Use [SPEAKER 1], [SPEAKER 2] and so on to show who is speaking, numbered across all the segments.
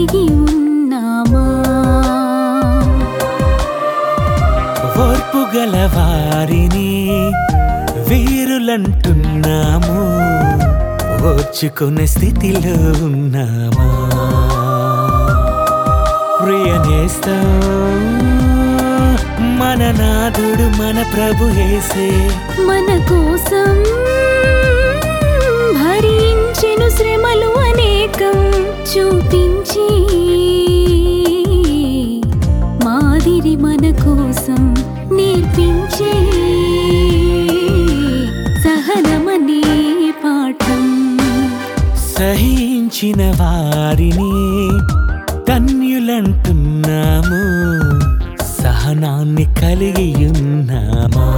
[SPEAKER 1] కలిగి ఉన్నామా
[SPEAKER 2] ఓర్పు గల వారిని వీరులంటున్నాము ఓర్చుకునే స్థితిలో ఉన్నామా ప్రియనేస్తం మన నాథుడు మన ప్రభు యేసే
[SPEAKER 1] మన కోసం భరించెను శ్రమలు అనేకం చూపించి మాదిరి మన కోసం నేర్పించే సహనమనే పాఠం
[SPEAKER 2] సహించిన వారిని ధన్యులంటున్నాము సహనాన్ని కలిగి ఉన్నామా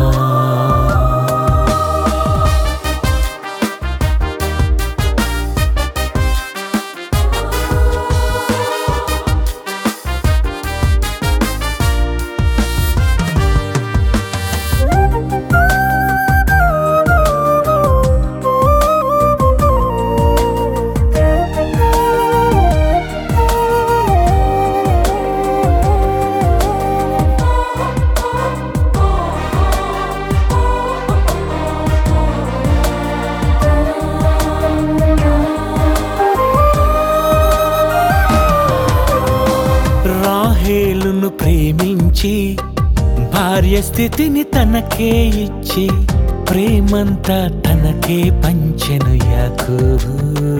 [SPEAKER 2] రాహేలును ప్రేమించి భార్య స్థితిని తనకే ఇచ్చి ప్రేమంతా తనకే పంచెను యాకోబు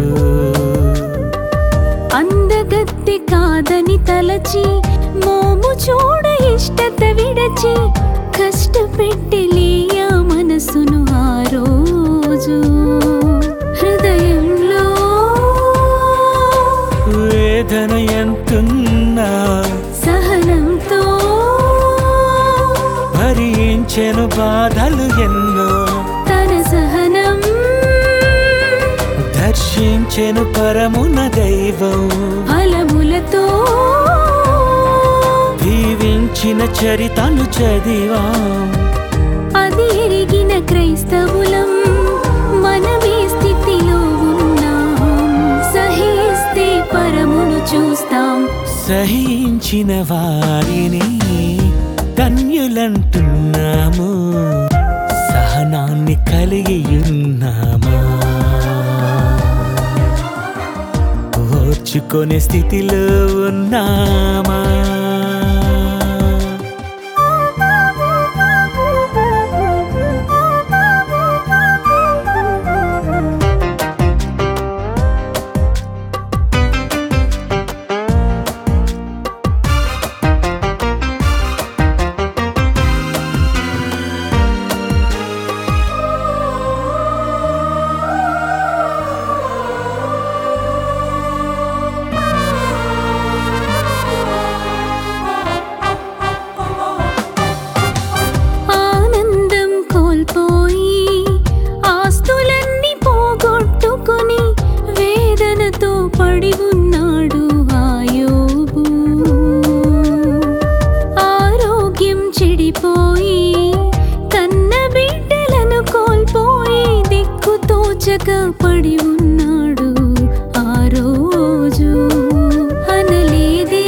[SPEAKER 1] అందగత్తె కాదని తలచి మోము చూడ ఇష్టత విడచి కష్టపెట్టెలియా మనసును ఆ రోజు హృదయంలో
[SPEAKER 2] వేదన ఎంతున్నా
[SPEAKER 1] సహనంతో
[SPEAKER 2] భరించెను బాధలు ఎన్నో
[SPEAKER 1] తన సహనం
[SPEAKER 2] దర్శించెను పరమున దైవం
[SPEAKER 1] ఫలములతో
[SPEAKER 2] దీవించిన చరితను చదివాం
[SPEAKER 1] అది ఎరిగిన క్రైస్తవులం మనమే స్థితిలో ఉన్నాం సహిస్తే పరమును చూస్తాం
[SPEAKER 2] సహించిన వారిని ధన్యులంటున్నాము సహనాన్ని కలిగి ఉన్నామా ఓర్చుకునే స్థితిలో ఉన్నామా
[SPEAKER 1] ఆనందం కోల్పోయి ఆస్తులన్నీ పోగొట్టుకొని వేదనతో పడి ఉన్నాడు ఆయోబు ఆరోగ్యం చెడిపోయి కన్న బిడ్డలను కోల్పోయి దిక్కుతోచక పడి ఉన్నాడు ఆ రోజు అనలేదే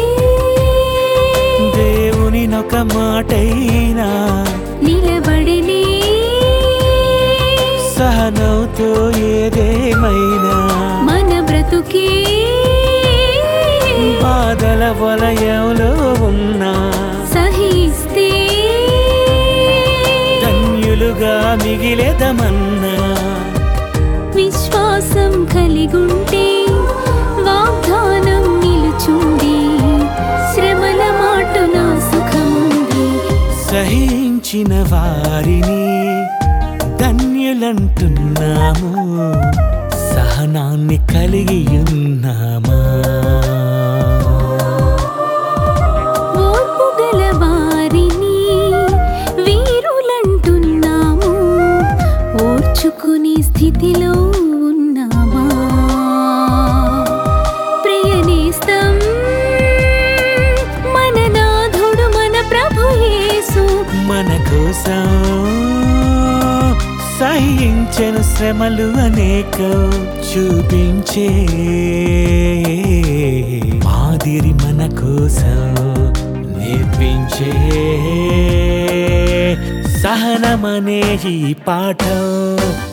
[SPEAKER 2] దేవుని నొక మాటైనా
[SPEAKER 1] నిలబడినే
[SPEAKER 2] సహనంతో ఏదేమైనా
[SPEAKER 1] మన బ్రతుకే
[SPEAKER 2] బాధల వలయంలో ఉన్నా
[SPEAKER 1] సహిస్తే
[SPEAKER 2] ధన్యులుగా మిగిలేదమన్నా
[SPEAKER 1] విశ్వాసం కలిగుంటే వాగ్దానం నిలుచుండి శ్రమల మాటున సుఖముంది
[SPEAKER 2] సహించిన వారిని ధన్యులంటున్నాము సహనాన్ని కలిగి ఉన్నామా
[SPEAKER 1] ఓర్పు గల వారిని వీరులంటున్నాము ఓర్చుకునే స్థితిలో ఉన్నామా ప్రియనేస్తం మన నాథుడు మన ప్రభు యేసు
[SPEAKER 2] మన కోసం సహించెను శ్రమలు అనేక చూపించే మాదిరి మన కోసం నేర్పించే సహనమనే ఈ పాఠం